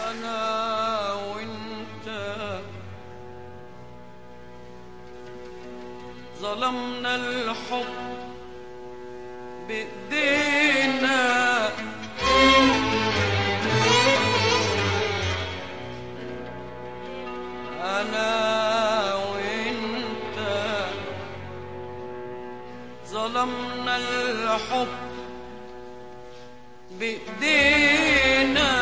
أنا وأنت ظلمنا الحب بإيدينا أنا وأنت ظلمنا الحب بإيدينا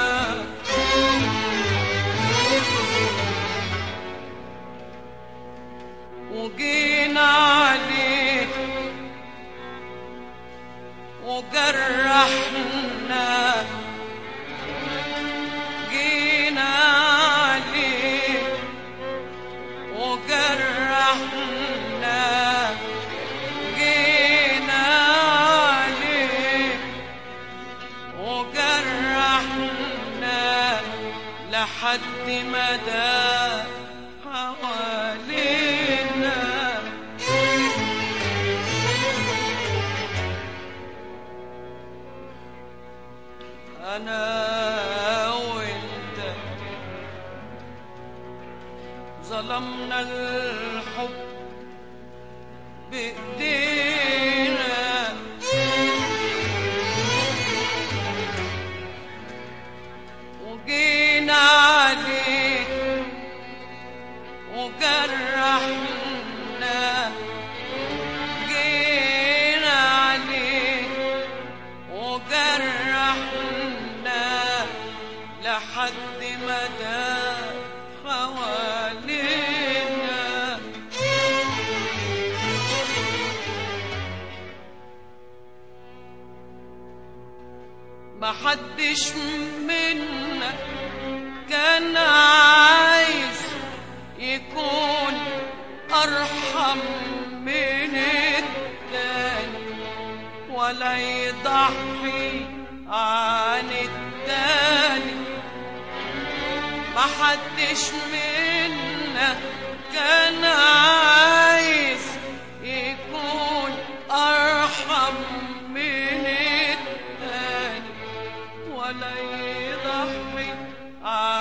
وجينا عليك وجرحنا جينا عليك وجرحنا جينا عليك وجرحنا لحد ما ده حوالينا أنا وأنت ظلمنا الحب بإيدينا وجينا عليك وجرحنا جينا عليك وجرحنا لحد ما ده حوالينا محدش منا كان عايز يكون أرحم من التاني ولا يضحي عن التاني محدش منا كان عايز يكون أرحم من التاني ولا يضحي عن